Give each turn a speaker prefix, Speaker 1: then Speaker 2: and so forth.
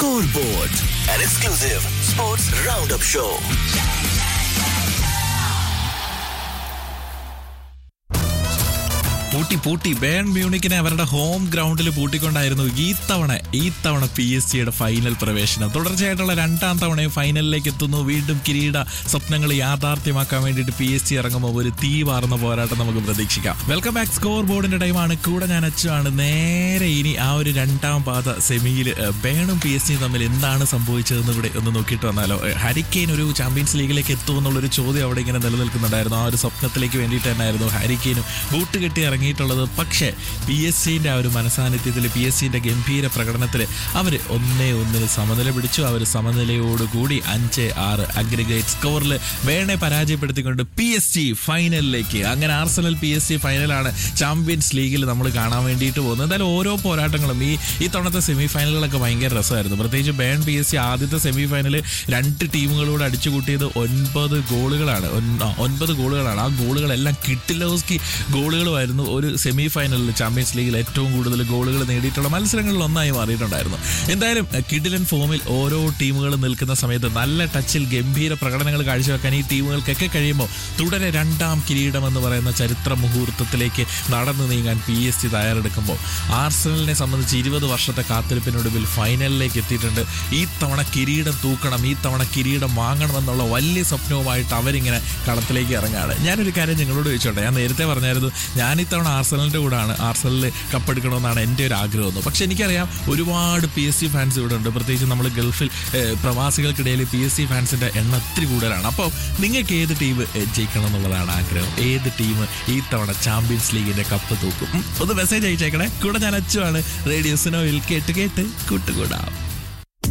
Speaker 1: Scoreboard, an exclusive sports roundup show.
Speaker 2: പൂട്ടി പൂട്ടി burn മ്യൂണിക്കിനെ അവരുടെ ഹോം ഗ്രൗണ്ടിൽ പൂട്ടിക്കൊണ്ടായിരുന്നു ഈ തവണ ഈ തവണ പി എസ് സിയുടെ ഫൈനൽ പ്രവേശനം തുടർച്ചയായിട്ടുള്ള രണ്ടാം തവണയും ഫൈനലിലേക്ക് എത്തുന്നു വീണ്ടും കിരീട സ്വപ്നങ്ങൾ യാഥാർത്ഥ്യമാക്കാൻ വേണ്ടിയിട്ട് പി എസ് സി ഇറങ്ങുമ്പോൾ ഒരു തീ വാർന്ന പോരാട്ടം നമുക്ക് പ്രതീക്ഷിക്കാം വെൽക്കം ബാക്ക് സ്കോർ ബോർഡിന്റെ ടൈമാണ് കൂടെ ഞാൻ അച്ചുവാണ് നേരെ ഇനി ആ ഒരു രണ്ടാം പാത സെമിയിൽ ബേണും പി എസ് സിയും തമ്മിൽ എന്താണ് സംഭവിച്ചതെന്ന് ഇവിടെ ഒന്ന് നോക്കിയിട്ട് വന്നാലോ ഏഹ്, ഹരിക്കെയിൻ ഒരു ചാമ്പ്യൻസ് ലീഗിലേക്ക് എത്തുമെന്നുള്ളൊരു ചോദ്യം അവിടെ ഇങ്ങനെ നിലനിൽക്കുന്നുണ്ടായിരുന്നു ആ ഒരു സ്വപ്നത്തിലേക്ക് വേണ്ടിയിട്ട് തന്നെയായിരുന്നു ഹാരിക്കെയിനും ബൂട്ട് കെട്ടി ഇറങ്ങിയിട്ടുള്ളത് പക്ഷേ പി എസ് സിന്റെ ആ ഒരു മനസാന്നിധ്യത്തിൽ പി എസ് സിന്റെ ഗംഭീര പ്രകടനത്തിൽ അവർ ഒന്നേ ഒന്നിന് സമനില പിടിച്ചു അവർ സമനിലയോടുകൂടി അഞ്ച് ആറ് അഗ്രിഗേറ്റ് സ്കോറിൽ വേണെ പരാജയപ്പെടുത്തിക്കൊണ്ട് പി എസ് ജി ഫൈനലിലേക്ക് അങ്ങനെ ആർസണൽ പി എസ് ജി ഫൈനലാണ് ചാമ്പ്യൻസ് ലീഗിൽ നമ്മൾ കാണാൻ വേണ്ടിയിട്ട് പോകുന്നത് എന്തായാലും ഓരോ പോരാട്ടങ്ങളും ഈ ഈ തവണത്തെ സെമി ഫൈനലുകളൊക്കെ ഭയങ്കര രസമായിരുന്നു പ്രത്യേകിച്ച് ബേൺ പി എസ് സി ആദ്യത്തെ സെമി ഫൈനൽ രണ്ട് ടീമുകളോട് അടിച്ചു കൂട്ടിയത് ഒൻപത് ഗോളുകളാണ് ഒൻ- ആ, ഒൻപത് ഗോളുകളാണ് ആ ഗോളുകളെല്ലാം കിട്ടിലോസ്കി ഗോളുകളുമായിരുന്നു ഒരു സെമി ഫൈനലിൽ ചാമ്പ്യൻസ് ലീഗിൽ ഏറ്റവും കൂടുതൽ ഗോളുകൾ നേടിയിട്ടുള്ള മത്സരങ്ങളിൽ ഒന്നായി മാറിയിട്ടുണ്ടായിരുന്നു എന്തായാലും എഹ്, കിടിലൻ ഫോമിൽ ഓരോ ടീമുകളും നിൽക്കുന്ന സമയത്ത് നല്ല ടച്ചിൽ ഗംഭീര പ്രകടനങ്ങൾ കാഴ്ചവെക്കാൻ ഈ ടീമുകൾക്കൊക്കെ കഴിയുമ്പോൾ തുടരെ രണ്ടാം കിരീടം എന്ന് പറയുന്ന ചരിത്ര മുഹൂർത്തത്തിലേക്ക് നടന്നു നീങ്ങാൻ പി എസ് സി തയ്യാറെടുക്കുമ്പോൾ ആർസണലിനെ സംബന്ധിച്ച് ഇരുപത് വർഷത്തെ കാത്തിരിപ്പിനൊടുവിൽ ഫൈനലിലേക്ക് എത്തിയിട്ടുണ്ട് ഈ തവണ കിരീടം തൂക്കണം ഈ തവണ കിരീടം വാങ്ങണമെന്നുള്ള വലിയ സ്വപ്നവുമായിട്ട് അവരിങ്ങനെ കളത്തിലേക്ക് ഇറങ്ങാണ് ഞാനൊരു കാര്യം നിങ്ങളോട് ചോദിച്ചോട്ടെ ഞാൻ നേരത്തെ പറഞ്ഞായിരുന്നു ഞാൻ ഇത്തവണ ആർസണലിൻ്റെ കൂടാണ് ആർസണലിൽ കപ്പെടുക്കണമെന്നാണ് എൻ്റെ ഒരു ആഗ്രഹം പക്ഷെ എനിക്കറിയാം ഒരുപാട് പി എസ് സി ഫാൻസ് ഇവിടെ ഉണ്ട് പ്രത്യേകിച്ച് നമ്മൾ ഗൾഫിൽ ഏഹ്, പ്രവാസികൾക്കിടയിൽ പി എസ് സി ഫാൻസിൻ്റെ എണ്ണം ഒത്തിരി കൂടുതലാണ് അപ്പോൾ നിങ്ങൾക്ക് ഏത് ടീം ഏഹ്, ജയിക്കണം എന്നുള്ളതാണ് ആഗ്രഹം ഏത് ടീം ഈ തവണ ചാമ്പ്യൻസ് ലീഗിന്റെ കപ്പ് തൂക്കും ഉം, ഒന്ന് മെസ്സേജ് അയച്ചേക്കണേ കൂടെ ഞാൻ അച്ചുവാണ് റേഡിയോ സിനോയിൽ കേട്ട് കേട്ട് കൂട്ടുകൂടാം